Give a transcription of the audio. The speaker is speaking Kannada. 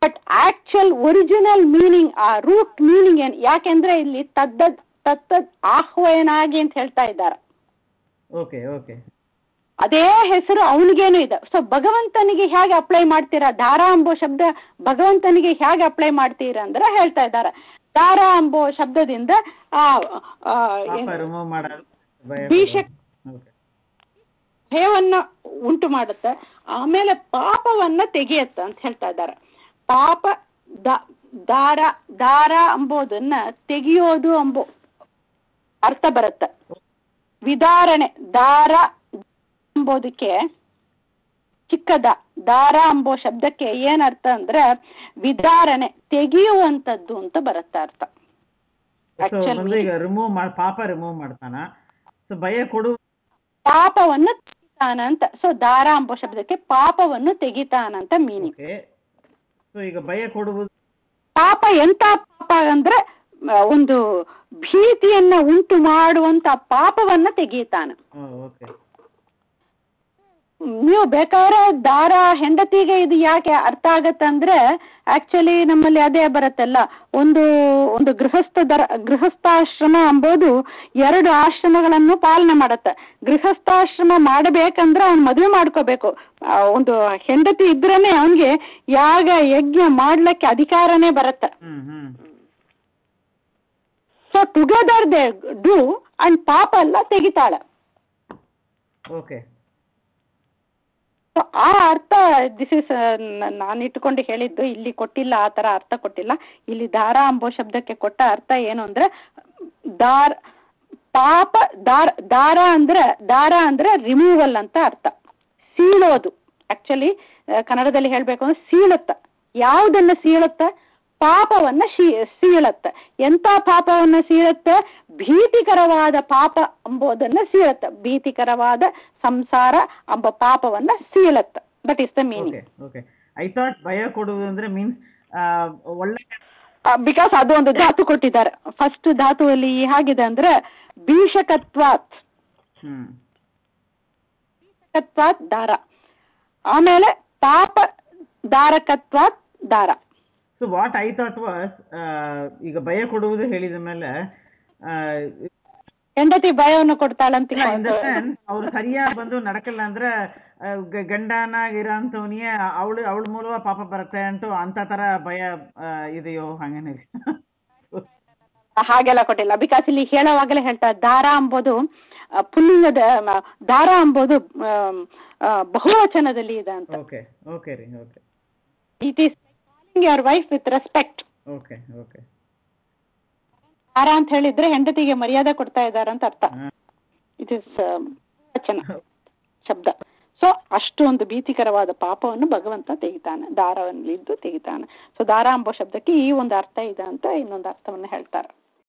ಬಟ್ ಆಕ್ಚುಯಲ್ ಒರಿಜಿನಲ್ ಮೀನಿಂಗ್ ಆ ರೂಟ್ ಮೀನಿಂಗ್ ಏನು ಯಾಕೆಂದ್ರೆ ಇಲ್ಲಿ ತದ್ದದ್ ತತ್ತದ್ ಆಹ್ವಯನಾಗಿ ಅಂತ ಹೇಳ್ತಾ ಇದ್ದಾರೆ ಓಕೆ ಓಕೆ ಅದೇ ಹೆಸರು ಅವನಿಗೇನು ಇದೆ ಸೊ ಭಗವಂತನಿಗೆ ಹೇಗೆ ಅಪ್ಲೈ ಮಾಡ್ತೀರಾ ದಾರ ಅಂಬೋ ಶಬ್ದ ಭಗವಂತನಿಗೆ ಹೇಗೆ ಅಪ್ಲೈ ಮಾಡ್ತೀರಾ ಅಂದ್ರೆ ಹೇಳ್ತಾ ಇದ್ದಾರೆ ದಾರ ಅಂಬೋ ಶಬ್ದದಿಂದ ಆ ಆ, ಪಾಪ ಏನು, ರಿಮೂವ್ ಮಾಡೋದು ಭಯ ಭೀಷಕ್ ಓಕೆ ಭಯವನ್ನ ಉಂಟು ಮಾಡುತ್ತೆ ಆಮೇಲೆ ಪಾಪವನ್ನ ತೆಗೆಯುತ್ತೆ ಅಂತ ಹೇಳ್ತಾ ಇದ್ದಾರೆ ಪಾಪ ದ- ದಾರ ದಾರ ಅಂಬೋದನ್ನ ತೆಗೆಯೋದು ಅಂಬೋ ಅರ್ಥ ಬರುತ್ತೆ ವಿದಾರಣೆ ದಾರ ಎಂಬುದಕ್ಕೆ ಚಿಕ್ಕದ ದಾರ ಅಂಬೋ ಶಬ್ದಕ್ಕೆ ಏನ್ ಅರ್ಥ ಅಂದ್ರೆ ವಿದಾರಣೆ ತೆಗೆಯುವಂತದ್ದು ಅಂತ ಬರುತ್ತೆ ಅರ್ಥ ಸೊ Actual ಬಂದು ಈಗ ರಿಮೂವ್ ಮಾಡಿ ಪಾಪ ರಿಮೂವ್ ಮಾಡ್ತಾನ ಸೊ ಭಯ ಕೊಡು ಪಾಪವನ್ನು ತೆಗಿತಾನಂತ ಸೊ ದಾರ ಅಂಬೋ ಶಬ್ದಕ್ಕೆ ಪಾಪವನ್ನು ತೆಗಿತಾನಂತ ಮೀನಿಂಗ್ ಓಕೆ ಸೊ ಈಗ ಭಯ ಕೊಡುವುದು ಪಾಪ ಎಂತ ಪಾಪ ಅಂದ್ರೆ ಮ, ಒಂದು ಭೀತಿಯನ್ನ ಉಂಟು ಮಾಡುವಂತ ಪಾಪವನ್ನ ತೆಗೀತಾನ ಓಕೆ ನೀವು ಬೇಕಾದ್ರೆ ದಾರ ಹೆಂಡತಿಗೆ ಇದು ಯಾಕೆ ಅರ್ಥ ಆಗತ್ತಂದ್ರೆ ಆಕ್ಚುಲಿ ನಮ್ಮಲ್ಲಿ ಅದೇ ಬರುತ್ತಲ್ಲ ಒಂದು ಒಂದು ಗೃಹಸ್ಥ ದರ ಗೃಹಸ್ಥಾಶ್ರಮ ಎಂಬುದು ಎರಡು ಆಶ್ರಮಗಳನ್ನು ಪಾಲನೆ ಮಾಡುತ್ತೆ ಗೃಹಸ್ಥಾಶ್ರಮ ಮಾಡಬೇಕಂದ್ರೆ ಅವ್ನು ಮದುವೆ ಮಾಡ್ಕೋಬೇಕು ಆ, ಒಂದು ಹೆಂಡತಿ ಇದ್ರೇನೆ ಅವನಿಗೆ ಯಾಗ ಯಜ್ಞ ಮಾಡ್ಲಿಕ್ಕೆ ಅಧಿಕಾರನೇ ಬರುತ್ತೆ hmm hmm so together they do and ಪಾಪ ಎಲ್ಲ ತೆಗಿತಾಳೆ ಓಕೆ So, ಆ ಅರ್ಥ ದಿಸ್ ಇಸ್ ನಾನು ಇಟ್ಕೊಂಡು ಹೇಳಿದ್ದು ಇಲ್ಲಿ ಕೊಟ್ಟಿಲ್ಲ ಆ ತರ ಅರ್ಥ ಕೊಟ್ಟಿಲ್ಲ ಇಲ್ಲಿ ದಾರ ಅಂಬೋ ಶಬ್ದಕ್ಕೆ ಕೊಟ್ಟ ಅರ್ಥ ಏನು ಅಂದ್ರೆ ದಾರ ಪಾಪ ದಾರ ದಾರ ಅಂದ್ರೆ ದಾರ ಅಂದ್ರೆ ರಿಮೂವಲ್ ಅಂತ ಅರ್ಥ ಸೀಳೋದು ಆಕ್ಚುಲಿ ಕನ್ನಡದಲ್ಲಿ ಹೇಳ್ಬೇಕು ಅಂದ್ರೆ ಸೀಳುತ್ತ ಯಾವುದನ್ನ ಸೀಳುತ್ತ ಪಾಪವನ್ನ ಶೀ ಸೀಳತ್ತ ಎಂತ ಪಾಪವನ್ನ ಸೀಳತ್ತೆ ಭೀತಿಕರವಾದ ಪಾಪ ಎಂಬುದನ್ನ ಸೀಳತ್ತ ಭೀತಿಕರವಾದ ಸಂಸಾರ ಎಂಬ ಪಾಪವನ್ನ ಸೀಳತ್ತ that is the meaning okay okay I thought ಭಯ ಕೊಡುವುದು ಅಂದ್ರೆ ಮೀನ್ಸ್ ಒಳ್ಳೆ ಬಿಕಾಸ್ ಅದು ಒಂದು ಧಾತು ಕೊಟ್ಟಿದ್ದಾರೆ ಫಸ್ಟ್ ಧಾತುವಲ್ಲಿ ಹೇಗಿದೆ ಅಂದ್ರೆ ಭೀಷಕತ್ವಾತ್ ಹ್ಮ್ ಭೀಷಕತ್ವಾತ್ ದಾರ ಆಮೇಲೆ ಪಾಪ ದಾರಕತ್ವಾತ್ ದಾರ so what I thought was ಈಗ ಭಯ ಕೊಡುವುದು ಹೇಳಿದ ಮೇಲೆ ಹೆಂಡತಿ ಭಯವನ್ನು ಕೊಡ್ತಾಳಂತ ಇನ್ ದ ಸೆನ್ಸ್ ಅವ್ರು ಸರಿಯಾಗಿ ಬಂದು ನಡಕಲ್ಲ ಅಂದ್ರೆ ಆ, ಗ- ಗಂಡನಾಗಿರೋಂಥವ್ನಿಗೆ ಅವಳು ಅವಳ ಮೂಲಕ ಪಾಪ ಬರುತ್ತೆ ಅಂಟು ಅಂತ ತರ ಭಯ ಆ, ಇದೆಯೋ ಹಂಗೇನೆ ಹಾಗೆಲ್ಲ ಕೊಟ್ಟಿಲ್ಲ ಬಿಕಾಸ್ ಇಲ್ಲಿ ಹೇಳುವಾಗಲೇ ಹೇಳ್ತಾರೆ ದಾರ ಅಂಬೋದು ಆ, ಪುಲ್ಲಿಂಗದ ಮ, ದಾರ ಅಂಬೋದು ಆಮ್, ಆ, ಬಹುವಚನದಲ್ಲಿ ಇದೆ ಅಂತ ಓಕೆ ಓಕೆ ರೀ okay it is your wife with respect okay okay ದಾರ ಅಂತ ಹೇಳಿದ್ರೆ ಹೆಂಡತಿಗೆ ಮರ್ಯಾದೆ ಕೊಡ್ತಾ ಇದ್ದಾರೆ ಅಂತ ಅರ್ಥ ಹಾ. ಇಟ್ ಇಸ್ ವಚನ ಶಬ್ದ ಸೊ ಅಷ್ಟು ಒಂದು ಭೀತಿಕರವಾದ ಪಾಪವನ್ನು ಭಗವಂತ ತೆಗಿತಾನೆ ದಾರವಲ್ಲಿದ್ದು ತೆಗಿತಾನೆ ಸೊ ದಾರ ಎಂಬ ಶಬ್ದಕ್ಕೆ ಈ ಒಂದು ಅರ್ಥ ಇದೆ ಅಂತ ಇನ್ನೊಂದು ಅರ್ಥವನ್ನು ಹೇಳ್ತಾರೆ